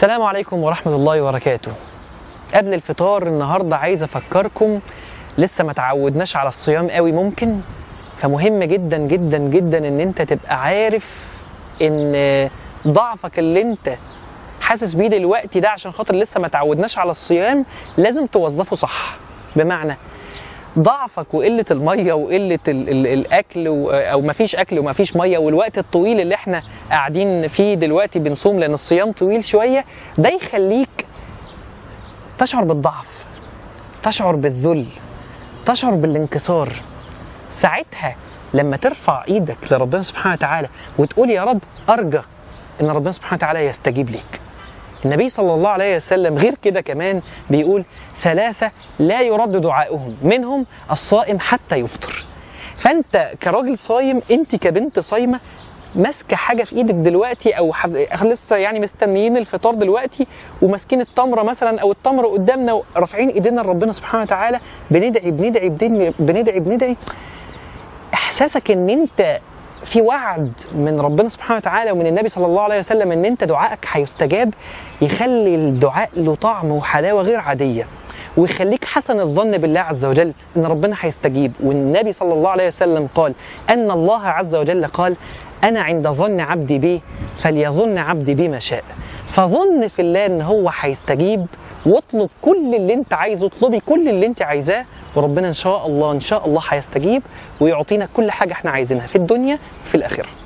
السلام عليكم ورحمة الله وبركاته قبل الفطار النهاردة عايز أفكركم لسه ما تعودناش على الصيام قوي ممكن فمهم جدا جدا جدا ان انت تبقى عارف ان ضعفك اللي انت حاسس بيه دلوقتي ده عشان خاطر لسه ما تعودناش على الصيام لازم توظفه صح بمعنى ضعفك وقله الميه وقله ال ال الاكل و- او ما فيش اكل وما فيش ميه والوقت الطويل اللي احنا قاعدين فيه دلوقتي بنصوم لان الصيام طويل شويه ده يخليك تشعر بالضعف تشعر بالذل تشعر بالانكسار ساعتها لما ترفع ايدك لربنا سبحانه وتعالى وتقول يا رب ارجى ان ربنا سبحانه وتعالى يستجيب ليك النبي صلى الله عليه وسلم غير كده كمان بيقول ثلاثة لا يرد دعاؤهم منهم الصائم حتى يفطر فانت كراجل صايم انت كبنت صايمه ماسكه حاجه في ايدك دلوقتي او حب... لسه يعني مستنيين الفطار دلوقتي وماسكين التمره مثلا او التمره قدامنا رافعين ايدينا لربنا سبحانه وتعالى بندعي بندعي بندعي بندعي, بندعي. احساسك ان انت في وعد من ربنا سبحانه وتعالى ومن النبي صلى الله عليه وسلم ان انت دعائك هيستجاب يخلي الدعاء له طعم وحلاوه غير عاديه ويخليك حسن الظن بالله عز وجل ان ربنا هيستجيب والنبي صلى الله عليه وسلم قال ان الله عز وجل قال انا عند ظن عبدي بي فليظن عبدي بي ما شاء فظن في الله ان هو هيستجيب واطلب كل اللي انت عايزه اطلبي كل اللي انت عايزاه وربنا ان شاء الله ان شاء الله هيستجيب ويعطينا كل حاجه احنا عايزينها في الدنيا وفي الاخره